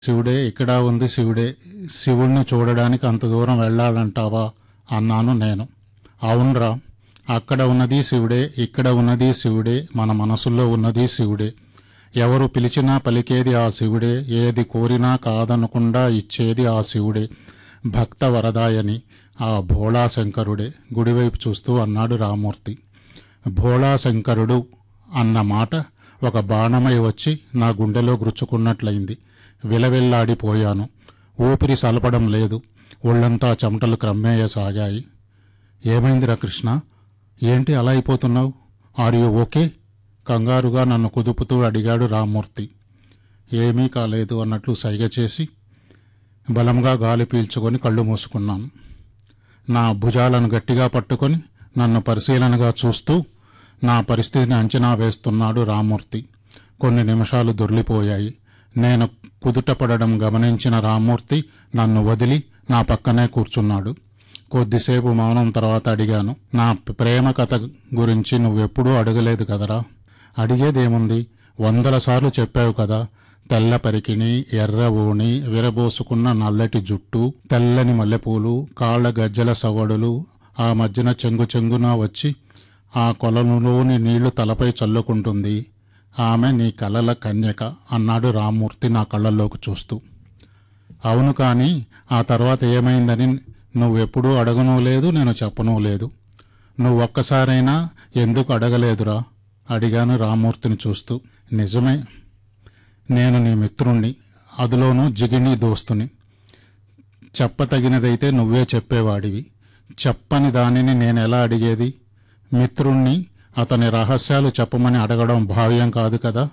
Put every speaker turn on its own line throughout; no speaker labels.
శివుడే ఇక్కడ ఉంది శివుడే శివుణ్ణి చూడడానికి అంత దూరం వెళ్ళాలంటావా అన్నాను నేను అవునరా అక్కడ ఉన్నది శివుడే ఇక్కడ ఉన్నది శివుడే మన మనసుల్లో ఉన్నది శివుడే ఎవరు పిలిచినా పలికేది ఆ శివుడే ఏది కోరినా కాదనకుండా ఇచ్చేది ఆ శివుడే భక్త వరదాయని ఆ భోళా శంకరుడే గుడివైపు చూస్తూ అన్నాడు రామూర్తి భోళా శంకరుడు అన్న మాట ఒక బాణమై వచ్చి నా గుండెలో గుచ్చుకున్నట్లయింది విలవిల్లాడిపోయాను ఊపిరి సలపడం లేదు ఒళ్ళంతా చెమటలు క్రమ్మేయసాగాయి ఏమైందిరా కృష్ణ ఏంటి అలా అయిపోతున్నావు ఆర్ యు ఓకే కంగారుగా నన్ను కుదుపుతూ అడిగాడు రామ్మూర్తి ఏమీ కాలేదు అన్నట్లు సైగ చేసి బలంగా గాలి పీల్చుకొని కళ్ళు మూసుకున్నాను నా భుజాలను గట్టిగా పట్టుకొని నన్ను పరిశీలనగా చూస్తూ నా పరిస్థితిని అంచనా వేస్తున్నాడు రామ్మూర్తి కొన్ని నిమిషాలు దొర్లిపోయాయి నేను కుదుటపడడం గమనించిన రామ్మూర్తి నన్ను వదిలి నా పక్కనే కూర్చున్నాడు కొద్దిసేపు మౌనం తర్వాత అడిగాను నా ప్రేమ కథ గురించి నువ్వెప్పుడూ అడగలేదు కదరా అడిగేదేముంది వందల సార్లు చెప్పావు కదా తెల్ల పరికిణి ఎర్ర ఓణి విరబోసుకున్న నల్లటి జుట్టు తెల్లని మల్లెపూలు కాళ్ళ గజ్జల సవడులు ఆ మధ్యన చెంగు చెంగున వచ్చి ఆ కొలనులోని నీళ్లు తలపై చల్లుకుంటుంది ఆమె నీ కలల కన్యక అన్నాడు రామ్మూర్తి నా కళ్ళల్లోకి చూస్తూ అవును కానీ ఆ తర్వాత ఏమైందని నువ్వెప్పుడూ అడగనూ లేదు నేను చెప్పనూ లేదు నువ్వు ఒక్కసారైనా ఎందుకు అడగలేదురా అడిగాను రామ్మూర్తిని చూస్తూ నిజమే నేను నీ మిత్రుణ్ణి అదిలోనూ జిగిణి దోస్తుని చెప్పతగినదైతే నువ్వే చెప్పేవాడివి చెప్పని దానిని నేను ఎలా అడిగేది మిత్రుణ్ణి అతని రహస్యాలు చెప్పమని అడగడం భావ్యం కాదు కదా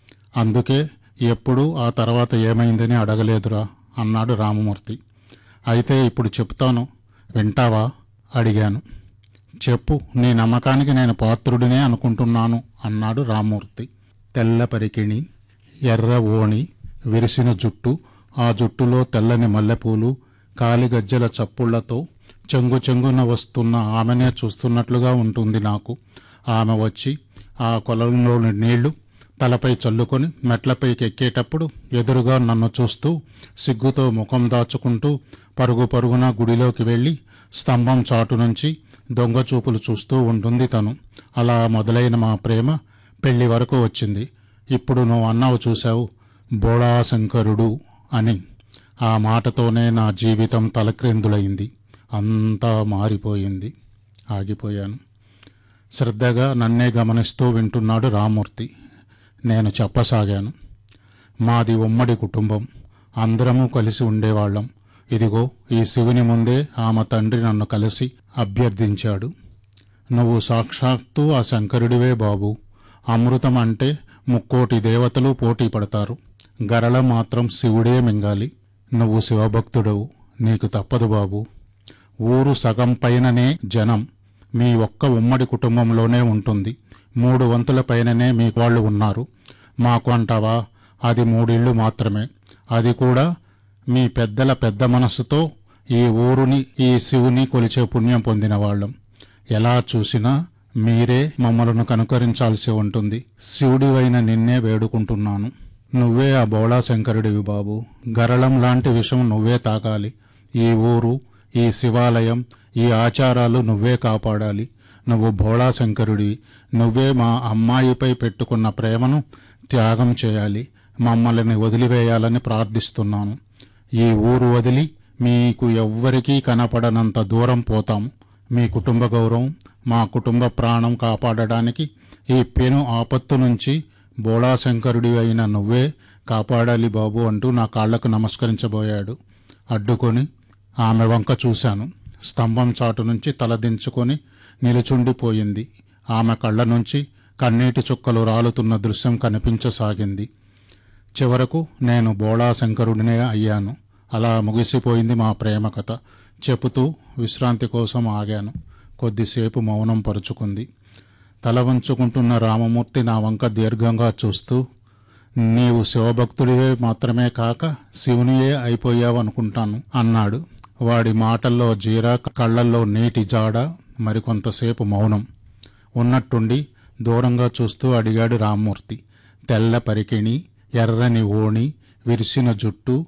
అందుకే ఎప్పుడూ ఆ తర్వాత ఏమైందని అడగలేదురా అన్నాడు రామమూర్తి అయితే ఇప్పుడు చెప్తాను వింటావా అడిగాను చెప్పు నీ నమ్మకానికి నేను పాత్రుడినే అనుకుంటున్నాను అన్నాడు రామ్మూర్తి తెల్ల పరికిణి ఎర్ర ఓణి విరిసిన జుట్టు ఆ జుట్టులో తెల్లని మల్లెపూలు కాలిగజ్జల చప్పుళ్లతో చెంగు చెంగున వస్తున్న ఆమెనే చూస్తున్నట్లుగా ఉంటుంది నాకు ఆమె వచ్చి ఆ కొలంలోని నీళ్లు తలపై చల్లుకొని మెట్లపైకి ఎక్కేటప్పుడు ఎదురుగా నన్ను చూస్తూ సిగ్గుతో ముఖం దాచుకుంటూ పరుగు పరుగున గుడిలోకి వెళ్ళి స్తంభం చాటు నుంచి దొంగ చూపులు చూస్తూ ఉంటుంది తను అలా మొదలైన మా ప్రేమ పెళ్లి వరకు వచ్చింది ఇప్పుడు నువ్వు అన్నావు చూశావు బోళాశంకరుడు అని ఆ మాటతోనే నా జీవితం తలక్రిందులైంది అంతా మారిపోయింది ఆగిపోయాను శ్రద్ధగా నన్నే గమనిస్తూ వింటున్నాడు రామూర్తి నేను చెప్పసాగాను మాది ఉమ్మడి కుటుంబం అందరము కలిసి ఉండేవాళ్ళం ఇదిగో ఈ శివుని ముందే ఆమె తండ్రి నన్ను కలిసి అభ్యర్థించాడు నువ్వు సాక్షాత్తు ఆ శంకరుడివే బాబు అమృతం అంటే ముక్కోటి దేవతలు పోటీ పడతారు గరళ మాత్రం శివుడే మింగాలి నువ్వు శివభక్తుడవు నీకు తప్పదు బాబు ఊరు సగం పైననే జనం మీ ఒక్క ఉమ్మడి కుటుంబంలోనే ఉంటుంది మూడు వంతుల పైననే మీ వాళ్ళు ఉన్నారు మాకు అంటావా అది మూడిళ్ళు మాత్రమే అది కూడా మీ పెద్దల పెద్ద మనస్సుతో ఈ ఊరుని ఈ శివుని కొలిచే పుణ్యం పొందిన వాళ్ళం ఎలా చూసినా మీరే మమ్మలను కనుకరించాల్సి ఉంటుంది శివుడివైన నిన్నే వేడుకుంటున్నాను నువ్వే ఆ బోళా శంకరుడివి బాబు గరళం లాంటి విషయం నువ్వే తాకాలి ఈ ఊరు ఈ శివాలయం ఈ ఆచారాలు నువ్వే కాపాడాలి నువ్వు భోళా శంకరుడి నువ్వే మా అమ్మాయిపై పెట్టుకున్న ప్రేమను త్యాగం చేయాలి మమ్మల్ని వదిలివేయాలని ప్రార్థిస్తున్నాను ఈ ఊరు వదిలి మీకు ఎవ్వరికీ కనపడనంత దూరం పోతాం మీ కుటుంబ గౌరవం మా కుటుంబ ప్రాణం కాపాడడానికి ఈ పెను ఆపత్తు నుంచి బోళాశంకరుడి అయిన నువ్వే కాపాడాలి బాబు అంటూ నా కాళ్లకు నమస్కరించబోయాడు అడ్డుకొని ఆమె వంక చూశాను స్తంభం చాటు నుంచి తలదించుకొని నిలుచుండిపోయింది ఆమె కళ్ళ నుంచి కన్నీటి చుక్కలు రాలుతున్న దృశ్యం కనిపించసాగింది చివరకు నేను బోళాశంకరుడినే అయ్యాను అలా ముగిసిపోయింది మా ప్రేమ కథ చెబుతూ విశ్రాంతి కోసం ఆగాను కొద్దిసేపు మౌనం పరుచుకుంది తల వంచుకుంటున్న రామమూర్తి నా వంక దీర్ఘంగా చూస్తూ నీవు శివభక్తుడివే మాత్రమే కాక శివునియే అయిపోయావనుకుంటాను అన్నాడు వాడి మాటల్లో జీరా కళ్ళల్లో నీటి జాడ మరికొంతసేపు మౌనం ఉన్నట్టుండి దూరంగా చూస్తూ అడిగాడు రామ్మూర్తి తెల్ల పరికిణి ఎర్రని ఓణి విరిసిన జుట్టు